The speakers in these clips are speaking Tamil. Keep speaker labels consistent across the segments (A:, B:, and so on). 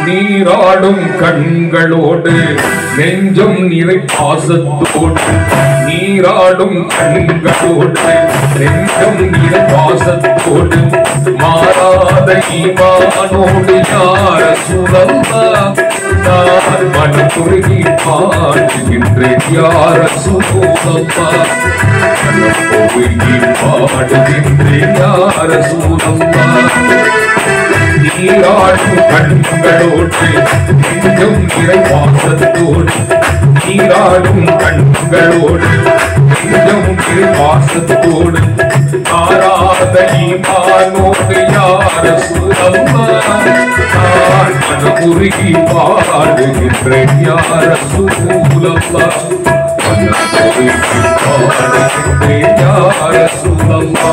A: நீராடும் கண்களோடு நெஞ்சம் நிறை பாசத்தோடு நீராடும் கண்களோடு நெஞ்சம் நிறை பாசத்தோடு மாறாத ஈமானோடு யார சுரல்லா நான் மனக்குருகி பாடுகின்றேன் யார சுரல்லா மனக்குருகி பாடுகின்றேன் யார சுரல்லா நீராடும் கண்களோடு நெஞ்சம் நிறை பாசத்தோடு நீராடும் கண்களோடு நெஞ்சம் நிறை பாசத்தோடு ஆராத ஈமானோடு யார சூழல்லா நான் மனமுருகி பாடுகின்றேன் யார சூழல்லா மனமுருகி பாடுகின்றேன் யார சூழல்லா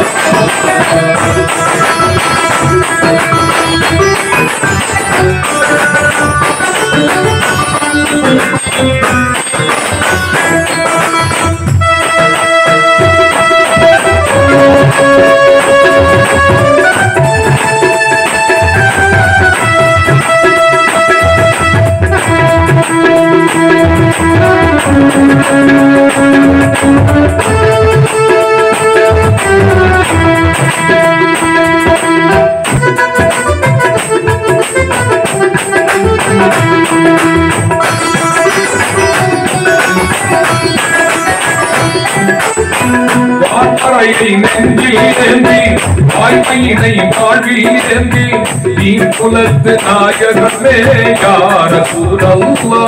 A: வாய்மறையை நெஞ்சில் ஏந்தி வாய்மையினை வாழ்வில் ஏந்தி நீ குலத்து நாயகமே யார சூழல்லா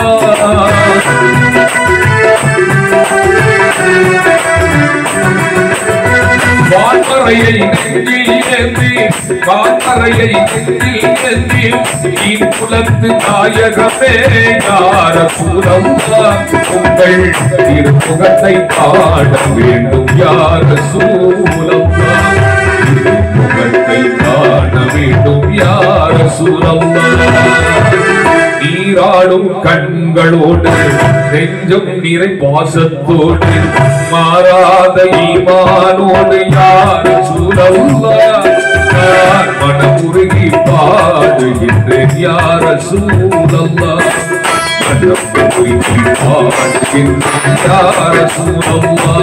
A: வான்மறையை நெஞ்சில் ஏந்தி வான்மறையை நெஞ்சில் ஏந்தி நீ குலத்து நாயகமே யார சூழல்லா உங்கள் திருமுகத்தை பாட வேண்டும் யார சூழல்லா திருமுகத்தை காண வேண்டும் யார சூழல்லா நீராடும் கண்களோடு நெஞ்சம் நிறை பாசத்தோடு மாறாத ஈமானோடு யார் சூழல்லா நான் மனமுருகி பாடுகின்றேன் யார சூழல்லா மனமுருகி பாடுகின்றேன் யார சூழல்லா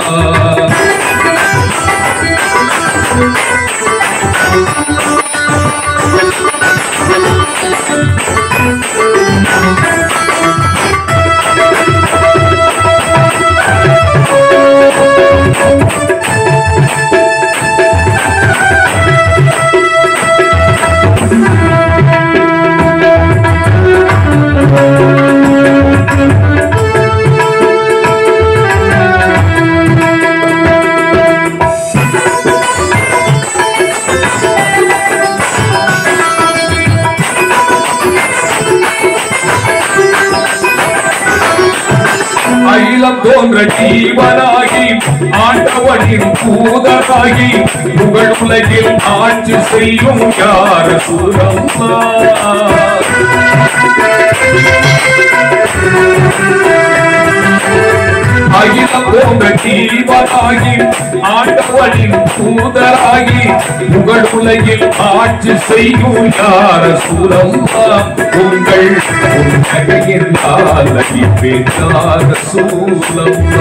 A: அகிலம் தோன்ற ஜீவனாகி ஆண்டவனின் பூதனாகி புகழ் உலகில் ஆட்சி செய்யும் யார சூரம்மா அகிலம் போன்ற ஜீவனாகி ஆண்டவனின் தூதராகி புகழ் உலகில் ஆட்சி செய்யும் யார சூரம்மா உங்கள் உன்னகையினால் யார சூரம்மா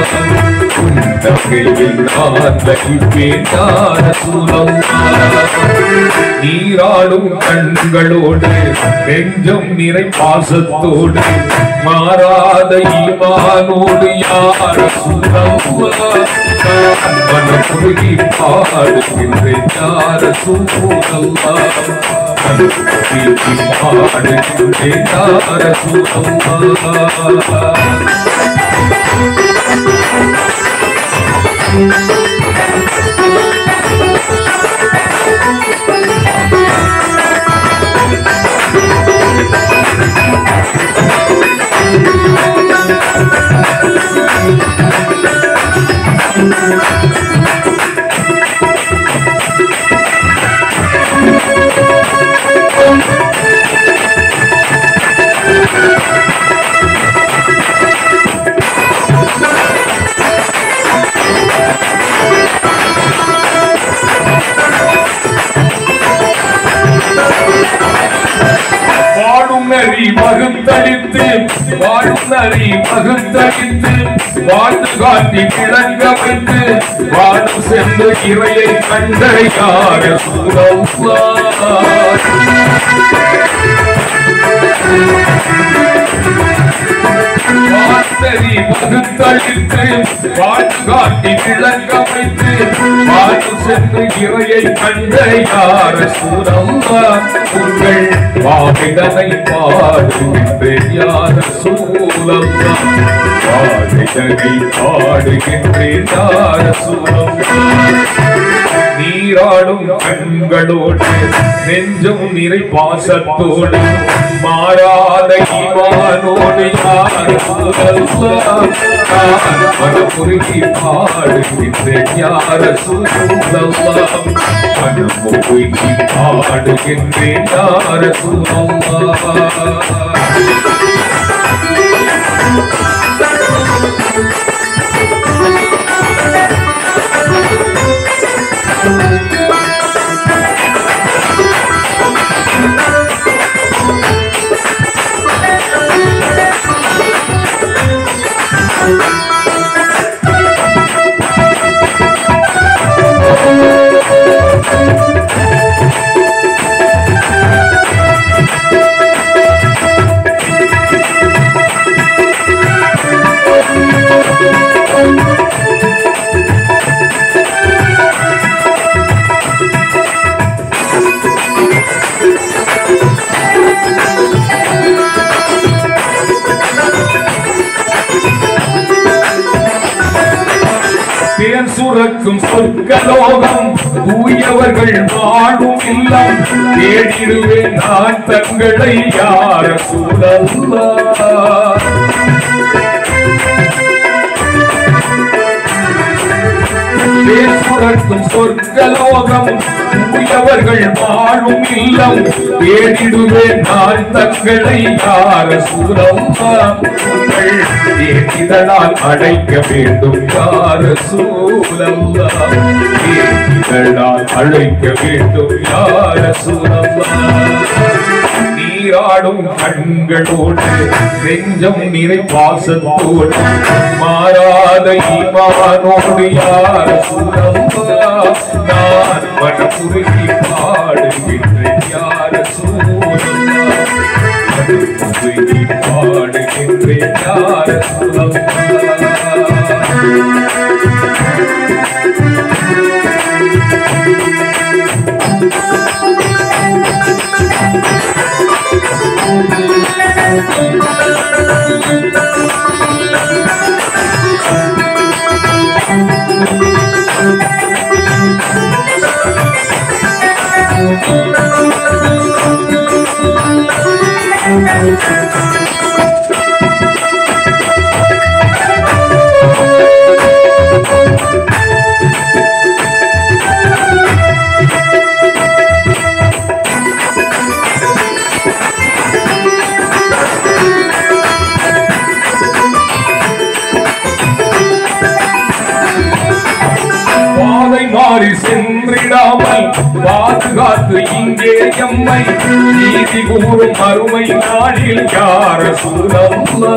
A: உன்னகையில் யார சூரம்மா நீராடும் கண்களோடு நெஞ்சம் நிறை பாசத்தோடு மாறாத ஈமானோடு யார சூரம்மா மனமுருகி பாடுகின்றேன் யார சூரம்மா மனமுருகி பாடுகின்றேன் யார சூரம்மா வாழ்நறி பகுத்தறிந்து வாழ்ந்து காட்டி விளங்க வைத்து வாழும் சென்று இறையை கண்டறியார சூழல்லா வார்த்தறி பகுத்தளித்து வாழ்ந்து காட்டி விளங்க வைத்து வாழ்ந்து சென்று இறையை கண்ட யார சூரம்மா உங்கள் வாவிடனை பாடுகின்றேன் யார சூலம்மா வாவிடனை பாடுகின்றேன் யார சூலம்மா நீராடும் கண்களோடு நெஞ்சும் நிறை பாசத்தோடு மாறாத ஈமானோடு யார் சூழல்லாம் நான் மனமுருகி பாடுகின்றேன் யார சூழல்லாம் மனமுருகி பாடுகின்றேன் யார சூழல்லாம் தேன் சுரக்கும் சொற்கலோகம் தூயவர்கள் வாழும் இல்லம் தேடிடுவேன் நான் தங்களை யார சூழல்லா தேன் சுரக்கும் சொற்கலோகம் தூயவர்கள் வாழும் இல்லம் தேடிடுவேன் நான் தங்களை யார சூழல்லா உங்கள் இதழால் அழைக்க வேண்டும் யார சூழல்லா இதழால் அழைக்க வேண்டும் யார சூழல்லா நீராடும் கண்களோடு நெஞ்சம் நிறை பாசத்தோடு மாறாத ஈமானோடு யார சூழல்லா நான் மனமுருகி பாடுகின்றேன் யார சூழல்லா மனமுருகி பாடுகின்றேன் யார சூழல்லா பாதை மாறி சென்றிடாமல் பாதுகாத்து இங்கே எம்மை நீதி கூறும் அருமை நாளில் யார சூழல்லா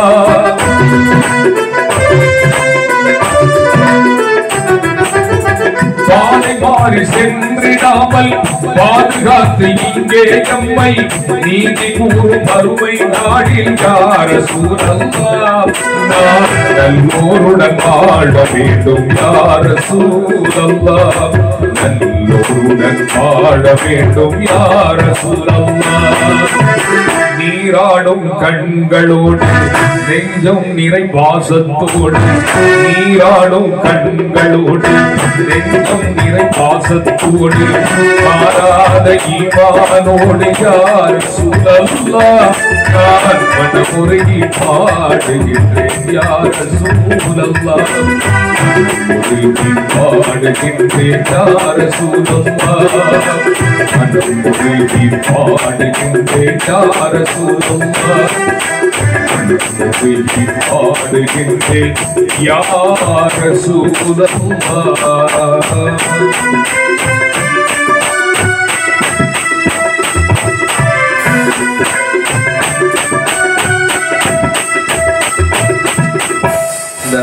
A: பாதை மாறி சென்றிடாமல் பாதுகாத்து இங்கே எம்மை நீதி கூறும் அருமை நாடில் யார சூழல்லா நான் நல்லோருடன் வாழ வேண்டும் யார சூழல்லா நல்லோருடன் வாழ வேண்டும் யார சூழல்லா நீராடும் கண்களோடு நெஞ்சம் நிறை பாசத்தோடு நீராடும் கண்களோடு நெஞ்சம் நிறை பாசத்தோடு மாறாத ஈமானோடு யார் சூழல்லா நான் மனமுருகி பாடுகின்றேன் யார் சூழல்லா மனமுருகி பாடுகின்றேன் யார் சூழல்லா மனமுருகி பாடுகின்றேன் யார் சூழல்லா மனமுருகி பாடுகின்றேன் யார் சூழல்லா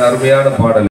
A: அருமையான பாடல்